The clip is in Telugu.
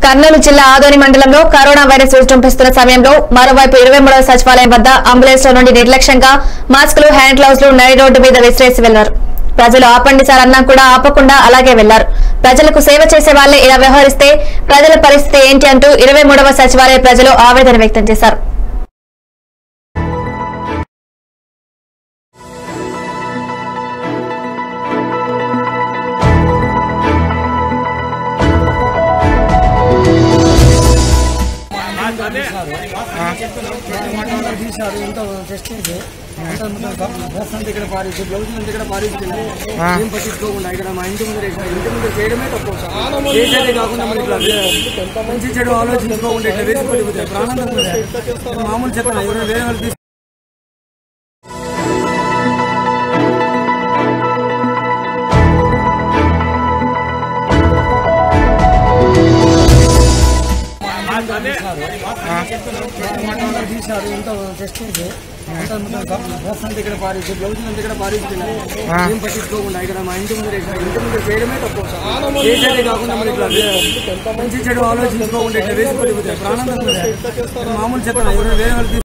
కర్నూలు జిల్లా ఆదోని మండలంలో కరోనా వైరస్ విజృంభిస్తున్న సమయంలో మరోవైపు ఇరవై మూడవ సచివాలయం వద్ద అంబులెన్స్ లో నుండి నిర్లక్ష్యంగా మాస్కులు హ్యాండ్ గ్లౌజ్లు నడి రోడ్డు మీద విసిరేసి వెళ్లారు ప్రజలు ఆపండి సార్ అన్నా కూడా ఆపకుండా అలాగే వెళ్లారు ప్రజలకు సేవ చేసే వాళ్లే ఇలా వ్యవహరిస్తే ప్రజల పరిస్థితి ఏంటి అంటూ ఇరవై మూడవ సచివాలయ ప్రజలు ఆవేదన వ్యక్తం చేశారు తీశారు ఎంత టెస్ట్ చేసి అంత మొత్తం డ్రెస్ అంతా ఇక్కడ పారేసి బ్లౌజ్ అంతా ఇక్కడ పారేసుకున్నారు ఏం పట్టించుకోకుండా ఇక్కడ మా ఇంటి ముందు వేసినారు ఇంటి ముందు చేయడమే తప్పు సార్. చేసేదే కాకుండా మరి ఇట్లా వే- మంచి చెడు ఆలోచించుకోకుండా ఇట్లా వేసి పడిపోతాయి ప్రాణం తప్పుతాయి. మామూలు చెప్పండి ఎవరైనా వేరే వాళ్ళు తీసి తీశారు ఎంత టెస్ట్ చేసి అంత మొత్తం డ్రెస్ అంతా ఇక్కడ పారేసి బ్లౌజ్ అంతా ఇక్కడ పారేసుకున్నారు ఏం పట్టించుకోకుండా ఇక్కడ మా ఇంటి ముందు వేసినారు ఇంటి ముందు చేయడమే తప్పు సార్. చేసేదే కాకుండా మరి ఇట్లా వే- మంచి చెడు ఆలోచించుకోకుండా ఇట్లా వేసి పడిపోతాయి ప్రాణం తప్పుతాయి. మామూలు చెప్పండి ఎవరైనా వేరే వాళ్ళు తీసి